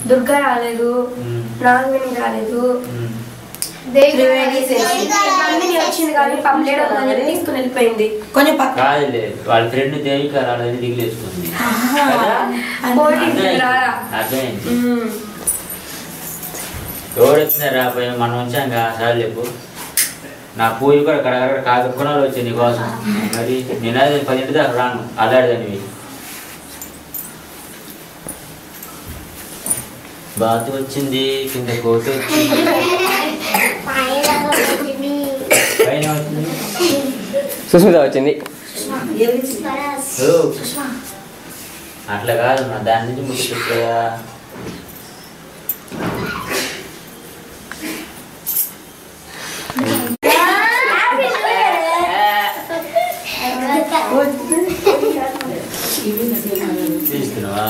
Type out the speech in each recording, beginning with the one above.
దుర్గా రాలేదు ఉమ్. నాగవేణి రాలేదు ఉమ్. త్రివేణి శశి. నందిని వచ్చింది కానీ పబ్లిక్ ఉందని తీసుకుని వెళ్ళిపోయింది కొంచెం పక్క కాదులే వాళ్ళ ఫ్రెండ్ దేవిక రాలని దిగులేసుకుంది కదా? పోటీ అర్థమైంది. రారా అర్థమైంది ఉమ్. ఎవరు వచ్చినారు రాపోయి మనం వచ్చాం కదా సార్ చెప్పు నా పూజ కూడా అక్కడ కాకున్నాలు వచ్చాయి నీకోసం మరి నేను అదే పదింటి దాకా రాను అల్లాడదానివి బాతు వచ్చింది కింద కోటు వచ్చింది పైన వచ్చింది సుస్మిత వచ్చింది ఓ. అట్లా కాదు నా దాని నుంచి ముట్టి కదా తీస్తున్నావా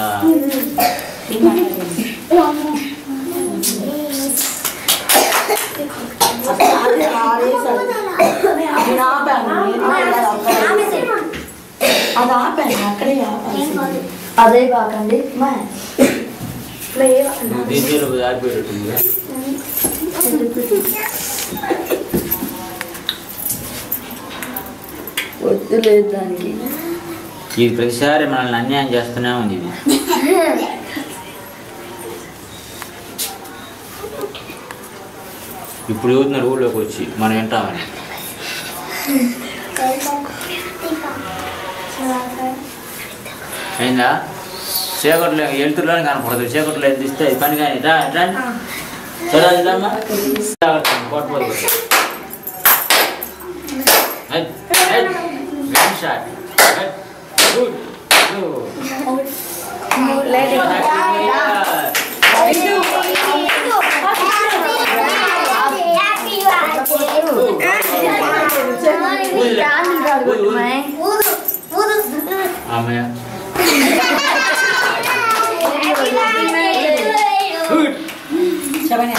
అది ఆడేసాడు. అది ఆపాను. అది ఆపాను అక్కడే ఆపాను అదే కాకండి మా నువ్వు దీంట్లో దారిపోయేటట్టుంది వద్దులేదు దానికి ఇది ప్రతిసారి మనల్ని అన్యాయం చేస్తూనే ఉంది ఇది ఇప్పుడు చూస్తున్నారు ఊళ్ళోకి వచ్చి మనం వింటామని అయిందా చీకట్లో వెళ్తుర్లోనే కనపడదు చీకట్లో ఎంత ఇస్తే ఈ పని కానీ రా రా చదవమ్మా కొట్టబోదు షాట్ గుడ్ అమ్మయ్య గుడ్ చెప్పండి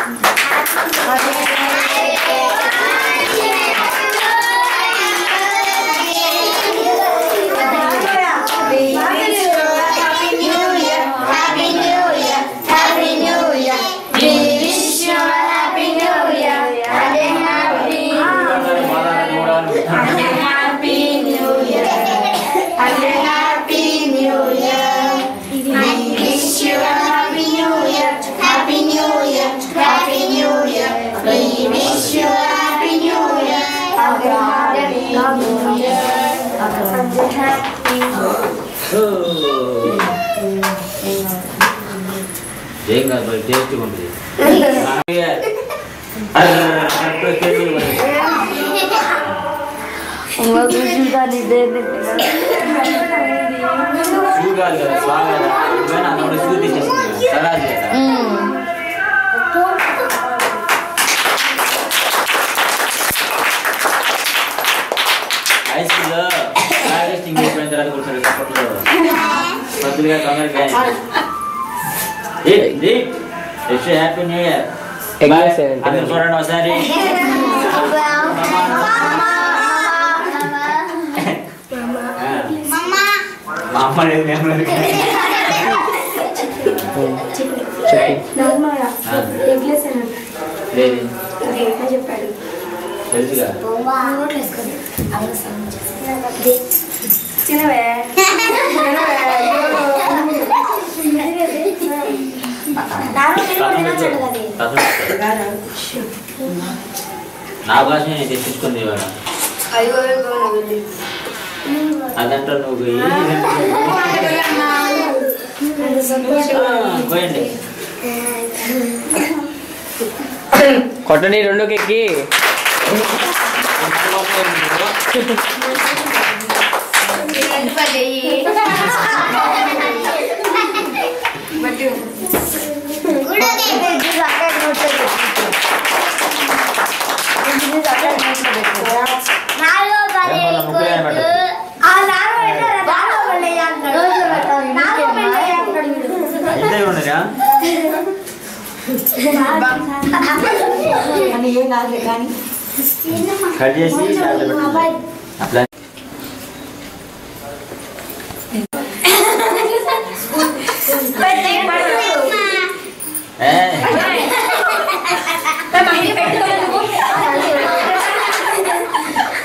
ఏం కాదు మరి టేస్ట్గా ఉంటుంది మామయ్య, అర్ర, అర్ర, టేస్ట్గా ఉంటుంది. షూ కాదు కదా స్వాగత ఇవన్నీ అన్నప్పుడు షూ తీసేస్తుంది సరాజు కదా హై స్కూల్లో హార్వెస్టింగ్ అయిపోయిన తర్వాత కూర్చోండి అప్పట్లో పొద్దుగా తొందరగా wish happy new year Exams ఏంటి? అందరూ చూడండి ఒకసారి మా అమ్మ లేదు నేను లేదు. చెప్పు లేదు చెప్పాడు తెలుసుగా చిన్నవే నా భాష నేను తెప్పించుకుంది ఇవాళ అయ్యో అదంటా నువ్వు పోయి ఆ, పోయండి కొట్టండి రెండు ఎక్కి ఇద్దరు ఉన్నారా అని ఏం కాదులే కానీ కట్ చేసి దాంట్లో పెట్టండి. అట్లా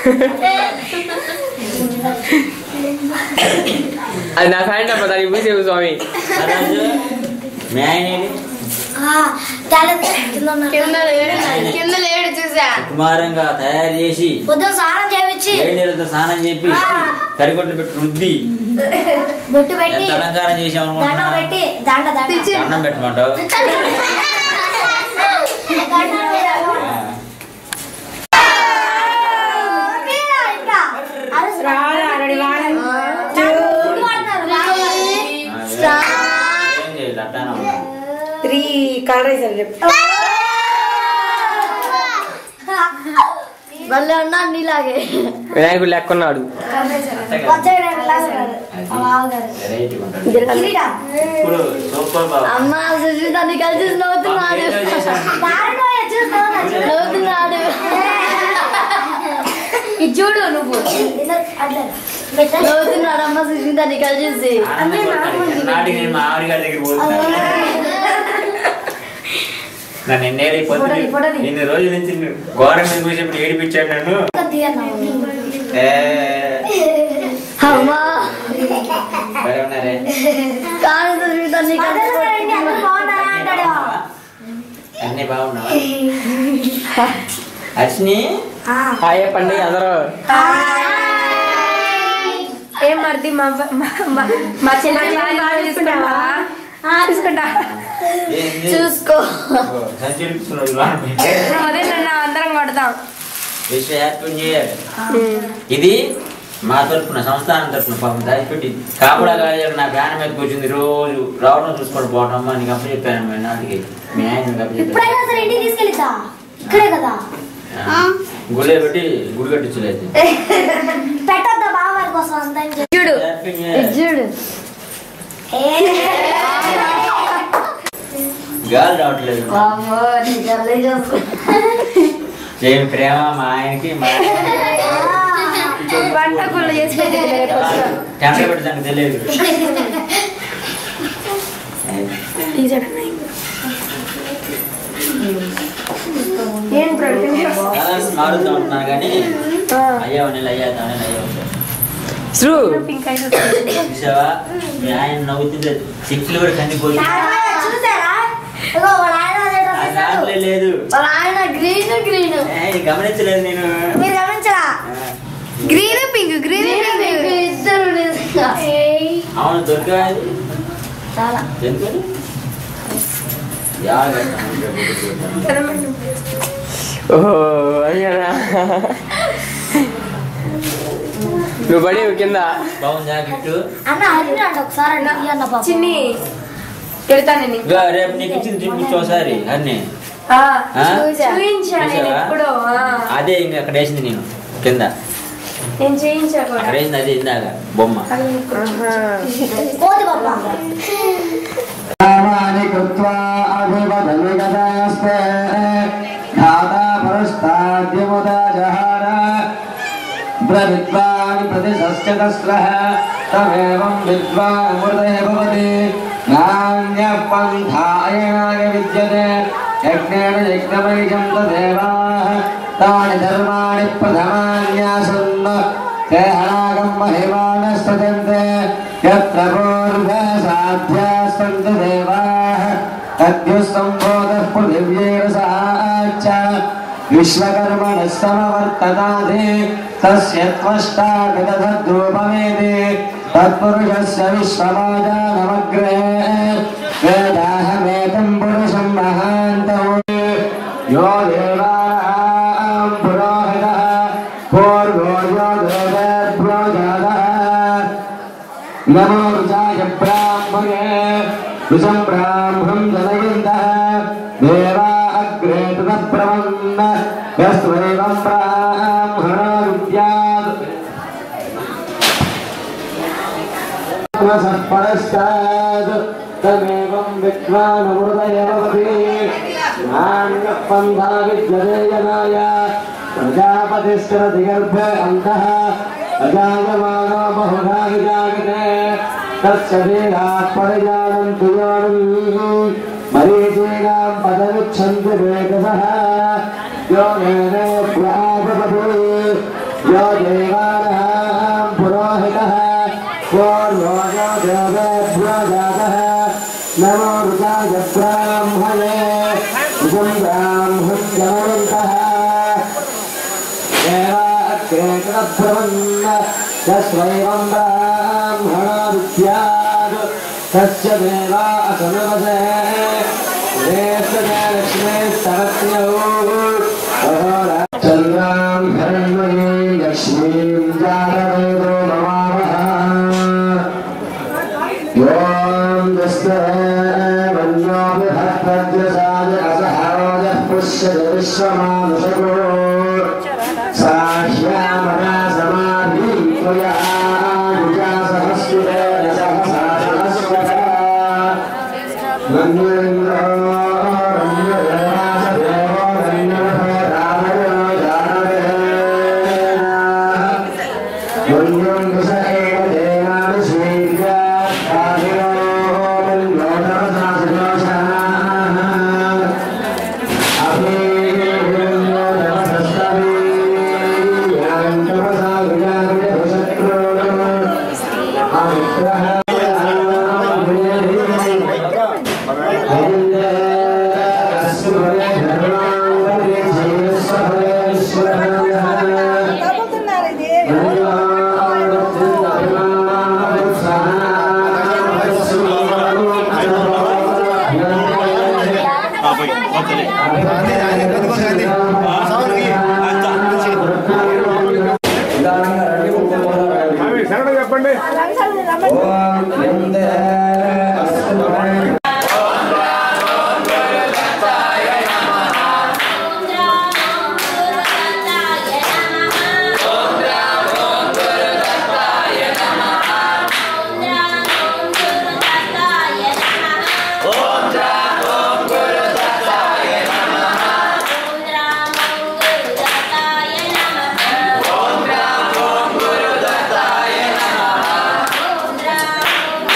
అది నా ఫ్యాన్ తప్ప దానికి పూసేవు స్వామి సరోజు, మీ ఆయన ఏది? కింద లేడు కింద లేడు చూసా కుమారంగా తయారు చేసి పొద్దున స్నానం చేయించి వేడి నీళ్ళతో స్నానం చెప్పి కరిగొట్లు పెట్టి రుద్ది బొట్టు పెట్టి ఎంత అలంకారం దండం చేసామనుకుంటున్నా పెట్టి దండ దండ దండం పెట్టమంటావు దండం పెట్టి- ఇంకా. అరుసు. గుడి పడతారు. ఏం చేయాలి అట్టానే ఉన్నా. త్రీ కలర్ వేసారు చెప్పు భలే ఉన్నా నీలాగే వినాయకుడు లెక్కున్నాడు పచ్చడి రంగులాగా బావగారు వెరైటీగా ఉంటాడు. కిరీటం. ఇప్పుడు సూపర్ బాబు అమ్మ సుష్మితాన్ని కలిసి నవ్వుతున్నాడు ఏదో చేశాను. దారిలో చూస్తున్నాడు నవ్వుతున్నాడు ఇది చూడు నువ్వు నవ్వుతున్నాడు అమ్మ సుష్మితాన్ని కలిసి ఆనందంగా ఉంటాడు. నాటికి నేను మా ఆవిడ గారి దగ్గర పోతున్నాను నన్ను ఎన్నేళ్ళు పొద్దున పొడది. ఇన్ని రోజుల నుంచి నిన్ను ఘోరం మీద కూర్చోబెట్టి ఏడిపించాడు నన్ను ఏ, అమ్మా భలే ఉన్నారే కానీ సుష్మితాన్ని కలిసి అన్నీ బాగున్నావా అర్షిని హాయ్ చెప్పండి అందరూ ఏం మరిది మా మా- మా- మా చెల్లెని బాగా చూసుకుంటావా చూసుకుంటా ఏంది? చూసుకో ఓ, సంచి ఇడుపుతున్నాడు లోన పెట్టి. అదే నన్ను అందరం కొడతాం విష్ హ్యాపీ న్యూ ఇయర్ ఇది మా తరఫున సంస్థానం తరఫున పాపం దాచిపెట్టి కాపుడా గాలి నా ఫ్యాన్ మీద కూర్చుంది రోజు రావడం చూసుకొని పోవడం అమ్మా నీకు అప్పు చెప్పాను మీ నాటికి మీ ఆయన మీకు అప్పు చెప్పాను ఇప్పుడైనా సరే ఇంటికి తీసుకెళ్ళిద్దా ఇక్కడే కదా గుళ్ళే పెట్టి గుడి కట్టించలేదు పెట్టద్దా బావగారి కోసం అంతా అని చెప్పి. చూడు హ్యాపీ న్యూ ఇయర్ చూడు గాలి రావట్లేదు అమ్మో, నీ జల్లి చూసుకో. ఏం ప్రేమ మా ఆయనకి మా వంట గుళ్ళు చేసుకుంటే రేపు వస్తాం. కెమెరా పెట్టి దానికి తెలియదు ఏం ప్రొడక్ట్ కలర్స్ మారుతూ ఉంటున్నాను కానీ అయ్యా నెల అయ్యా నెల అయ్యా శ్రూ పింక్ అయితే వస్తుంది. చూసావా మీ ఆయన నవ్వుతుంటే చెట్లు కూడా కందిపోతుంది నాయనా, చూసారా ఇదిగో వాళ్ళ ఆయన అదే డ్రెస్ ఆ వేశాడు. దాంట్లో లేదు వాళ్ళ ఆయన గ్రీన్ గ్రీన్ ఏ, ఇది గమనించలేదు నేను మీరు గమనించరా ఆ, green pink green green pink pink ఇద్దరు అవును దొరికా ఇది? చాలా ఎందుకని యాడ కట్టాను. ఓహో అయ్యానా నువ్వు పడి కింద బాగుందా గిట్టు అన్న అడిగిన అంట ఒకసారి అన్న ఈ అన్న పాప చిన్ని పెడతానని ఇదిగో రేపు నీకు ఇచ్చింది చూపించు ఒకసారి అన్ని ఆ, ఆ? చూయించా నేను చూసావా? ఎప్పుడో ఆ. అదే ఇంకా అక్కడ వేసింది నేను కింద నేను చేయించా కూడా అక్కడ వేసింది అదే ఇందాక బొమ్మ కోతి పాప నామాని కృత్వా అభివదనుగదాస్తే ధాతా పరస్తాద్యముదా జహార బ్రవిద్వాన్ ప్రతిశస్యతస్రః తమేవం విద్వాన్ మృదే భవతి నాణ్యః పంథాయనాయ విద్యతే యజ్ఞేన యజ్ఞమైజం తదేవాः తాని ధర్మాణి ప్రథమాన్యాసన్న ते हरागं महिमानस्तजन्ते यत्र पूर्वे साध्या सन्तु देवाः तद्युस्सम्भोगः पृथिव्यैरसाच्च विश्वकर्मणः समवर्ततादि तस्य त्वष्टा विदधद्रूपमेति तत्पुरुषस्य विश्वमाजानमग्रे वेदाहमेतं पुरुषं महान्तम् यो देवानां पुरोहितः पूर्वो यो देवेभ्यो जातः नमो रुचाय ब्राह्मणे रुचं ब्राह्मणं जनयन्तः देवा अग्रे ततः प्रवन्न यस्त्वैवं ब्राह्मणो विद्यात् पश्चात् तमेवं विद्वानमृदय भवति नान्यः पन्था विद्यते जनाय प्रजापतिश्चरति गर्भे अन्तः अजायमानो बहुधा विजायते तस्य धीराः परिजानन्तु योनिम् मरीचीनां पदमिच्छन्ति वेदसः यो नेनेभ्यः यो देवानः पुरोहितः पूर्वो यो देवेभ्यो जातः नमो ऋताय ब्राह्मणे ऋतं ब्राह्मण्यमन्तः देवाग्रेकब्रह्मन् तस्वैवं ब्राह्मणो विद्यात् तस्य देवा असनवसे लक्ष्मे सरस्यौ चन्द्रां हरण्मये लक्ष्मीं जातवेदो नमामः ॐ दस्तवन्योऽपि भक्तव्यसाय असहायः पुष्यति विश्वमानुषको साह्यामरा समाधिं त्वया गुजा सहस्रुतेन सहसा सहस्रता मन्येन्द्रो रम्यदेवासदेवो रम्यः रामयो जानवेन मन्यं विष एव देवानि स्वीक्ष्य काभिरो मन्योधरसासदोषः చెప్పండి ఓం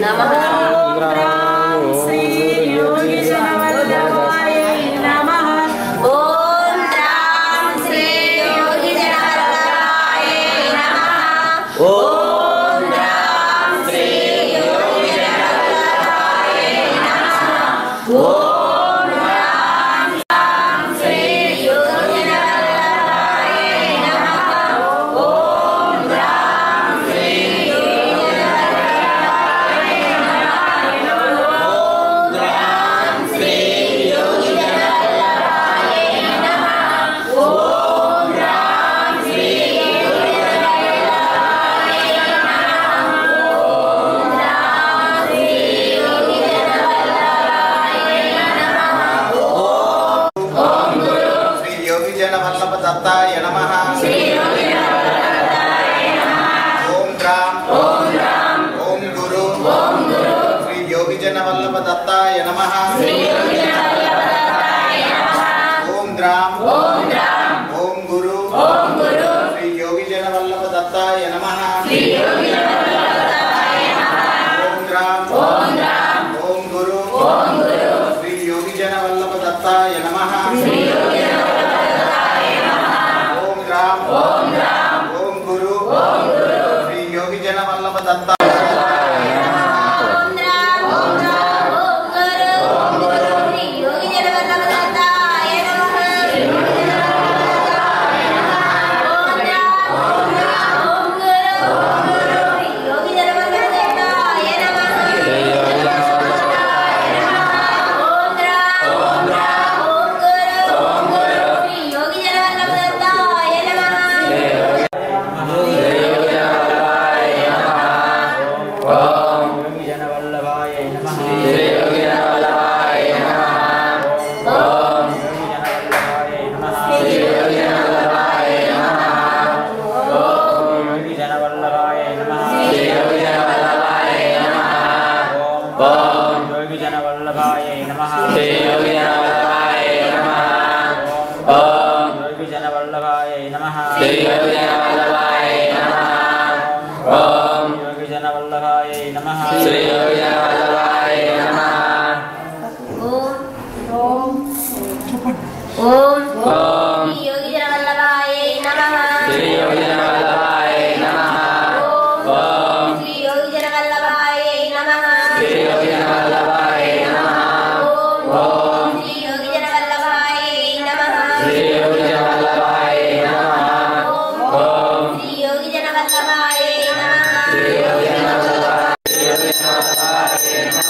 నమః ఓం శ్రీ యోగి ఓం రాం శ్రీ యోగి జనవల్లభాయ నమః ఓం రాం శ్రీ యోగి జనవల్లభాయ నమః ఓం రాం రాం శ్రీ యోగి జనవల్లభాయ నమః ఓం రాం శ్రీ యోగి జనవల్లభాయ నమః ఓం రాం శ్రీ యోగి జనవల్లభాయ నమః ఓం రాం శ్రీ యోగి జనవల్లభాయ నమః ఓం రాం శ్రీ యోగి జనవల్లభాయ నమః ఓం గురు శ్రీ యోగి జన వల్లభ దత్తాయ నమ ఓం రామ్ ఓం రామ్ ఓం గురు ఓం గురు శ్రీ యోగి జన వల్లభ దత్తాయ నమ ఓం రామ్ ఓం రామ్ ఓం గురు ఓం గురు శ్రీ యోగి జన వల్లభ దత్తాయ నమ ఓం రామ్ ఓం రామ్ ఓం గురు ఓం గురు శ్రీ యోగి జన వల్లభ దత్తాయ నమ ఓం రామ్ ఓం రామ్ ఓం గురు ఓం గురు శ్రీ యోగి జన వల్లభ దత్త ఓం రాం ఓం రాం ఓం గురు ఓం గురు శ్రీ యోగి జనవల్లభదత్తాయ నమః ఓం రాం ఓం రాం ఓం గురు ఓం గురు శ్రీ యోగి జనవల్లభదత్తాయ నమః ఓం రాం ఓం రాం ఓం గురు ఓం గురు శ్రీ యోగి జనవల్లభదత్తాయ నమః యోగి జనవల్లభాయ నమః శ్రీ యోగి జనవల్లభాయ నమః ఓం యోగి జనవల్లభాయ నమః శ్రీ యోగి జనవల్లభాయ నమః ఓం యోగి జనవల్లభాయ నమః శ్రీ యోగి జనవల్లభాయ నమః ఓం యోగి జనవల్లభాయ నమః శ్రీ యోగి జనవల్లభాయ నమః ఓం యోగి జనవల్లభాయ నమః శ్రీ యోగి జనవల్లభాయ నమః ఓం యోగి జనవల్లభాయ నమః శ్రీ యోగి జనవల్లభాయ నమః ఓం ఓం ఓం శ్రీ యోగి జనవల్లభాయ నమః శ్రీ యోగి జనవల్లభాయ నమః ఓం శ్రీ యోగి జనవల్లభాయ నమః శ్రీ యోగి జనవల్లభాయ నమః ఓం శ్రీ యోగి జనవల్లభాయ నమః శ్రీ యోగి జనవల్లభాయ నమః ఓం శ్రీ యోగి జనవల్లభాయ నమః శ్రీ యోగి జనవల్లభాయ శ్రీ యోగి జనవల్లభాయ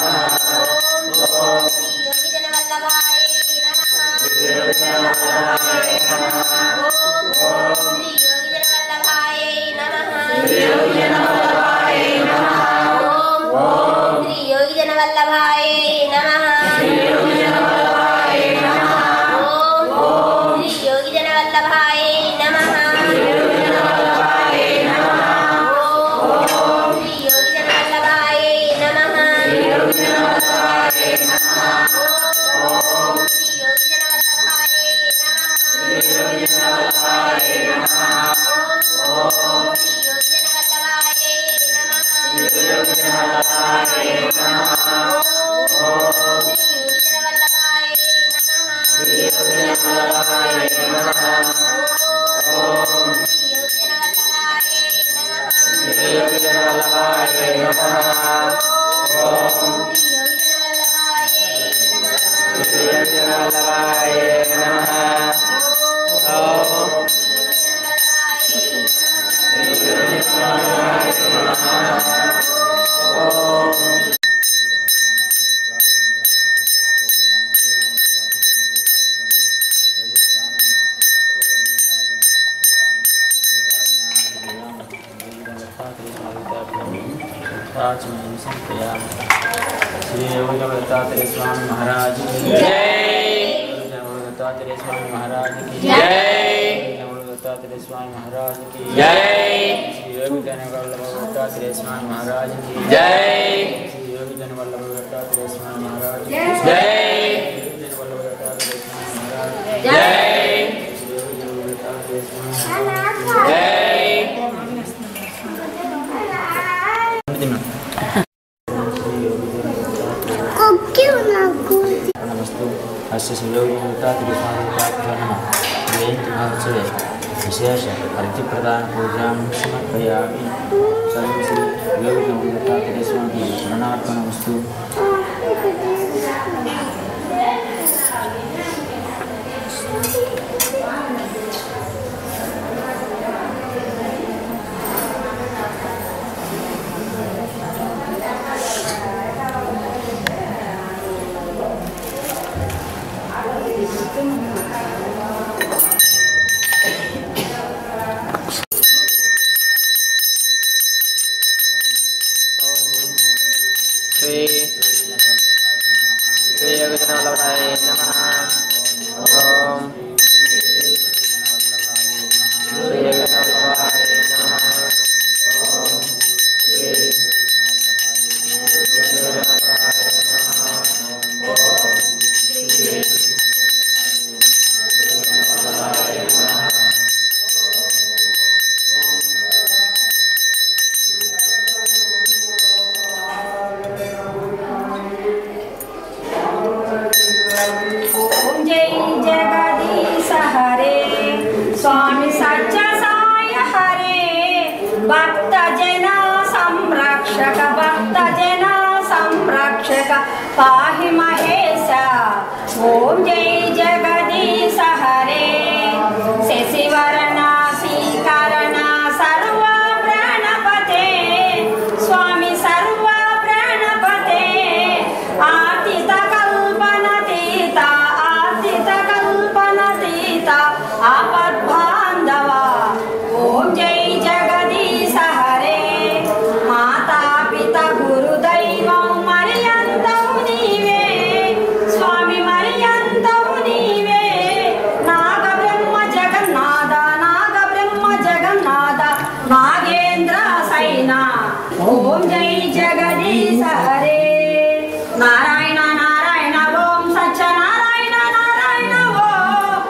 ఓం శ్రీ యోగి జనవల్లభాయ నమః శ్రీ యోగి జనవల్లభాయ ఓం శ్రీ యోగి జనవల్లభాయ నమః శ్రీ యోగి జనవల్లభాయ ఓం శ్రీ యోగి జనవల్లభాయ నమః శ్రీ యోగి జనవల్లభాయ ఓం శ్రీ యోగి జనవల్లభాయ నమః శ్రీ యోగి జనవల్లభాయ ఓం శ్రీ యోగి జనవల్లభాయ నమః శ్రీ యోగి జనవల్లభాయ ఓం శ్రీ యోగి జనవల్లభాయ నమః శ్రీ యోగి జనవల్లభాయ ఓం శ్రీ యోగి జనవల్లభాయ నమః శ్రీ యోగి జనవల్లభాయ ఓం శ్రీ యోగి జనవల్లభాయ నమః శ్రీ యోగి జనవల్లభాయ ఓం శ్రీ యోగి జనవల్లభాయ నమః శ్రీ యోగి జనవల్లభాయ ఓం శ్రీ యోగి జనవల్లభాయ నమః శ్రీ యోగి జనవల్లభాయ ఓం श्री योगी दत्तात्रेय स्वामी महाराज की जय योगी दत्तात्रेय स्वामी महाराज की जय योगी दत्तात्रेय स्वामी महाराज की जय श्री योगी जनवल्लभ दत्तात्रेय स्वामी महाराज की जय श्री योगी जनवल्लभ दत्तात्रेय स्वामी महाराज की जय योगी जनवल्लभ दत्तात्रेय स्वामी महाराज की जय श्री योगी जनवल्लभ दत्तात्रेय स्वामी महाराज की जय తిన్నాం अस्य सुयोगितातिरिस्वामिताभ्यः जयन्तिमहोत्सवे विशेष अर्घ्यप्रदानपूजां समर्पयामि सर्वं श्री योगितातिरिस्वामी शरणार्पणमस्तु శ్రీ శ్రీ యోగజనవల్లభాయ నమః ఓం శ్రీ యోగజనవల్లభాయ నమః ఓం శ్రీ యోగజనవల్లభాయ నమః ఓం శ్రీ యోగజనవల్లభాయ నమః ఓం జై జగదీశ హరే స్వామి సత్య సాయ హరే భక్త జన సంరక్షక భక్త జన సంరక్షక పాహి మహేశ ఓం జై జగదీశ హరే శశివరణ శ్రీకరణ సర్వ ప్రాణపతే స్వామి సర్వ ప్రాణపతే ఆతిత కల్పనతీత ఆతిత కల్పనతీత ఆపద్బాంధవ ఓం జై జగదీశ హరే మాతా పిత గురుదైవం మర్యంతం నీవే స్వామి మర్యంతం నీవే నాగ బ్రహ్మ జగన్నాథ నాగ బ్రహ్మ జగన్నాథ నాగేంద్ర సైనా ఓం జై జగదీశ హరే నారాయణ నారాయణ ఓం సత్యనారాయణ నారాయణ ఓం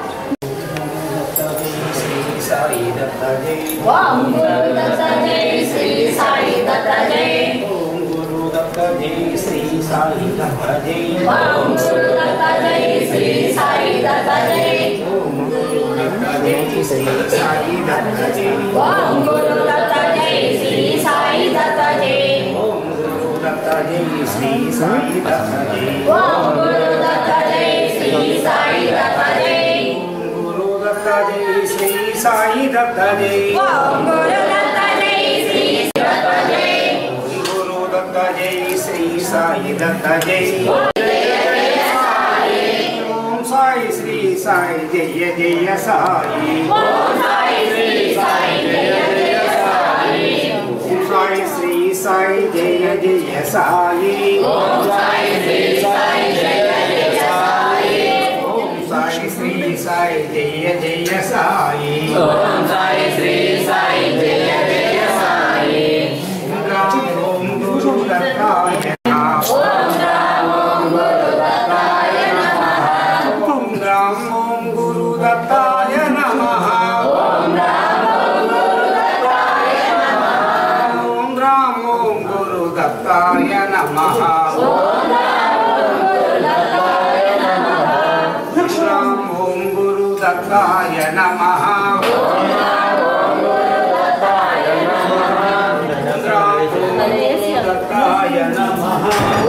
ఓం గురు దత్త జై శ్రీ సాయి దత్త జై ఓం గురు దత్త జై శ్రీ సాయి దత్త జై ఓం గురు దత్త జై శ్రీ సాయి దత్త జై ఓం గురు దత్త జై శ్రీ సాయి దత్త జై ఓం గురు దత్త జై శ్రీ సాయి దత్త జై ఓం గురు దత్త జై శ్రీ సాయి దత్త జై ఓం గురు దత్త జై శ్రీ సాయి దత్త జై గురు దత్త జై శ్రీ సాయి దత్త జై ఓం గురు దత్త జై శ్రీ దత్త జై గురు దత్త జై శ్రీ సాయి దత్త జై ఓం సాయి శ్రీ సాయి జయ జయ సాయి ఓం సాయి శ్రీ సాయి జయ జయ సాయి ఓం సాయి శ్రీ సాయి జయ జయ సాయి ఓం సాయి శ్రీ సాయి జయ జయ సాయి ఓం సాయి శ్రీ సాయి జయ జయ సాయి ఓం సాయి శ్రీ సాయి జయ జయ సాయి ఓం గురు దత్తాయ నమః ఓం రామ ఓం గురు దత్తాయ నమః ఓం రామ్ ఓం గురు దత్తాయ నమః ఓం రామ ఓం గురు దత్తాయ నమః ఓం రామ్ ఓం గురు దత్తాయ నమః ఓం రామ ఓం గురు దత్తాయ నమః రామ్ ఓం గురు దత్తాయ నమః ఓం రామ ఓం గురు దత్తాయ నమః రామ్ ఓం గురు దత్తాయ నమః